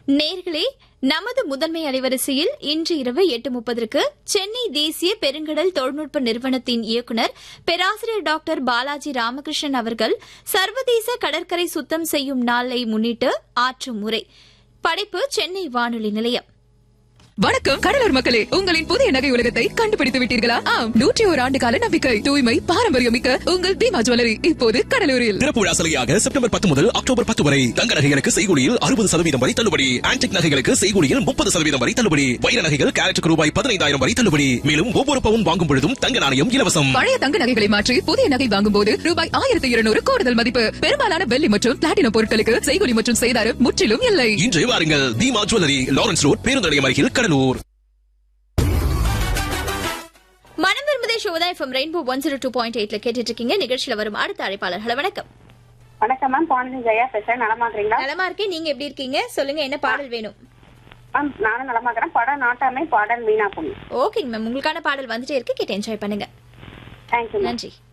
நேர்களே நமது முதன்மை அலைவரிசையில் இன்று இரவு எட்டு முப்பதற்கு சென்னை தேசிய பெருங்கடல் தொழில்நுட்ப நிறுவனத்தின் இயக்குநர் பேராசிரியர் டாக்டர் பாலாஜி ராமகிருஷ்ணன் அவர்கள் சர்வதேச கடற்கரை சுத்தம் செய்யும் நாளை முன்னிட்டு ஆற்றும் உரை படைப்பு சென்னை வானொலி நிலையம் வணக்கம் கடலூர் மக்களே உங்களின் புதிய நகை உலகத்தை கண்டுபிடித்து விட்டீர்களா ஆம் நூற்றி ஒரு ஆண்டு கால நம்பிக்கை தூய்மை பாரம்பரியம் மிக்க உங்கள் தீமா ஜுவல்லரி இப்போது கடலூரில் திறப்புழா சலுகையாக செப்டம்பர் பத்து முதல் அக்டோபர் பத்து வரை தங்க நகைகளுக்கு செய்கூலியில் அறுபது சதவீதம் வரை தள்ளுபடி ஆன்டிக் நகைகளுக்கு செய்கூலியில் முப்பது சதவீதம் வரை தள்ளுபடி வைர நகைகள் கேரட்டுக்கு ரூபாய் பதினைந்தாயிரம் வரை தள்ளுபடி மேலும் ஒவ்வொரு பவுன் வாங்கும் பொழுதும் தங்க நாணயம் இலவசம் பழைய தங்க நகைகளை மாற்றி புதிய நகை வாங்கும் போது ரூபாய் ஆயிரத்தி இருநூறு கூடுதல் மதிப்பு பெரும்பாலான வெள்ளி மற்றும் பிளாட்டினம் பொருட்களுக்கு செய்கூலி மற்றும் செய்தாரம் முற்றிலும் இல்லை இன்று வாருங்கள் தீமா ஜுவல்லரி லாரன்ஸ் ரோட் பேருந்து நிலையம் அருகில் கடலூர் மனம் விரும்புதே ஷோதா FM rainbow one zero two point எயிட்ல கேட்டுட்டு இருக்கீங்க நிகழ்ச்சியில வரும் அடுத்த அழைப்பாளர்களை வணக்கம் வணக்கம் மேம் பாண்டியன் ஜெயா பேசுறேன் நலமா இருக்கிறீங்களா நலமா இருக்கேன் நீங்க எப்படி இருக்கீங்க சொல்லுங்க என்ன பாடல் வேணும் மேம் நானும் நலமா இருக்கிறேன் படம் நாட்டாமை பாடல் வீணா பொண்ணு ஓகேங்க மேம் உங்களுக்கான பாடல் வந்துட்டே இருக்கு கேட்டு என்ஜாய் பண்ணுங்க தேங்க்யூ மேம் நன்றி